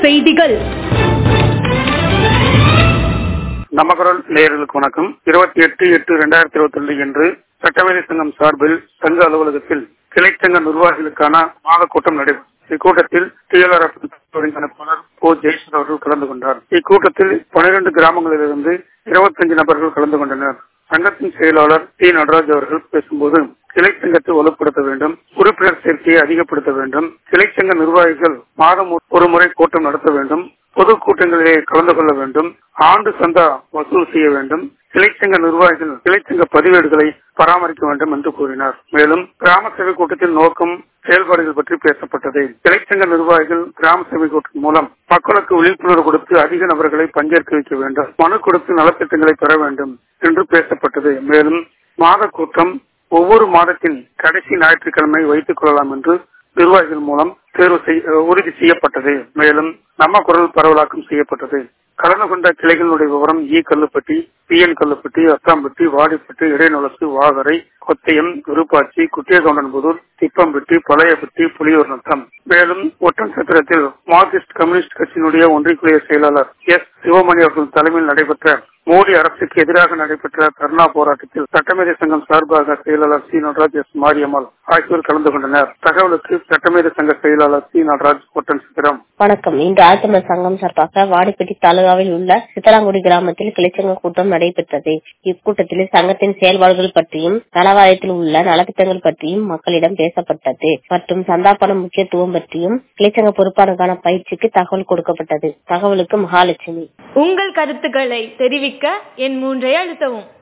செய்திகள் நமக்குரல் நேயர்களுக்கு வணக்கம் இருபத்தி எட்டு எட்டு இரண்டாயிரத்தி இருபத்தி ரெண்டு இன்று சட்டமேதை சங்கம் சார்பில் சங்க அலுவலகத்தில் கிளைச்சங்க நிர்வாகிகளுக்கான மாத கூட்டம் நடைபெறும் இக்கூட்டத்தில் டிஎல்ஆர்எஃப் ஒருங்கிணைப்பாளர் ஓ ஜெயஸ்வர் அவர்கள் கலந்து கொண்டார் இக்கூட்டத்தில் பனிரெண்டு கிராமங்களிலிருந்து இருபத்தஞ்சு நபர்கள் கலந்து கொண்டனர் சங்கத்தின் செயலாளர் டி நடராஜ் அவர்கள் பேசும்போது கிளைச்சங்கத்தை வலுப்படுத்த வேண்டும் உறுப்பினர் சேர்க்கையை அதிகப்படுத்த வேண்டும் கிளைச்சங்க நிர்வாகிகள் மாதம் ஒரு முறை கூட்டம் நடத்த வேண்டும் பொது கூட்டங்களிலே கலந்து கொள்ள வேண்டும் ஆண்டு சந்தா வசூல் செய்ய வேண்டும் கிளைச்சங்க நிர்வாகிகள் கிளைச்சங்க பதிவேடுகளை பராமரிக்க வேண்டும் என்று கூறினார் மேலும் கிராம சபை கூட்டத்தில் நோக்கம் செயல்பாடுகள் பற்றி பேசப்பட்டது கிளைச்சங்க நிர்வாகிகள் கிராம சபை கூட்டம் மூலம் மக்களுக்கு விழிப்புணர்வு கொடுத்து அதிக நபர்களை பங்கேற்க வைக்க வேண்டும் மனு கொடுத்து நலத்திட்டங்களை பெற வேண்டும் என்று பேசப்பட்டது மேலும் மாத கூட்டம் ஒவ்வொரு மாதத்தின் கடைசி ஞாயிற்றுக்கிழமை வைத்துக் கொள்ளலாம் என்று நிர்வாகிகள் மூலம் தேர்வு செய்ய உறுதி செய்யப்பட்டது மேலும் நம்ம குரல் பரவலாக்கம் செய்யப்பட்டது கலந்து கொண்ட கிளைகளுடைய விவரம் E Kallupatti P N Kallupatti Athampatti Vadipatti இடைநுழசு வாகரை கொத்தையம் விருப்பாச்சி குட்டியகவுண்டன்புதூர் திப்பம்பட்டி பழையப்பட்டி புலியூர் நத்தம் மேலும் ஒட்டன் சத்திரத்தில் மார்க்சிஸ்ட் கம்யூனிஸ்ட் கட்சியினுடைய ஒன்றிய செயலாளர் எஸ் சிவமணி அவர்கள் தலைமையில் நடைபெற்ற மோடி அரசுக்கு எதிராக நடைபெற்ற தர்ணா போராட்டத்தில் சட்டமேதை சங்கம் சார்பாக செயலாளர் சி நடராஜ் எஸ் மாரியம்மாள் ஆகியோர் கலந்து கொண்டனர் தகவலுக்கு சட்டமேதை சங்க செயலாளர் சி நடராஜ் ஒட்டன் சித்திரம் வணக்கம் இன்று ஆழ்த்தமிழ் சங்கம் சார்பாக வாடிப்பட்டி தாலுகாவில் உள்ள சித்தலாங்குடி கிராமத்தில் கிளைச்சங்க கூட்டம் நடைபெற்றது இக்கூட்டத்தில் சங்கத்தின் செயல்பாடுகள் பற்றியும் நலவாரியத்தில் உள்ள நலத்திட்டங்கள் பற்றியும் மக்களிடம் பேசப்பட்டது மற்றும் சந்தாபன முக்கியத்துவம் பற்றியும் கிளைச்சங்க பொறுப்பாளருக்கான பயிற்சிக்கு தகவல் கொடுக்கப்பட்டது தகவலுக்கு மகாலட்சுமி உங்கள் கருத்துக்களை தெரிவிக்க என் மூன்றை அழுத்தவும்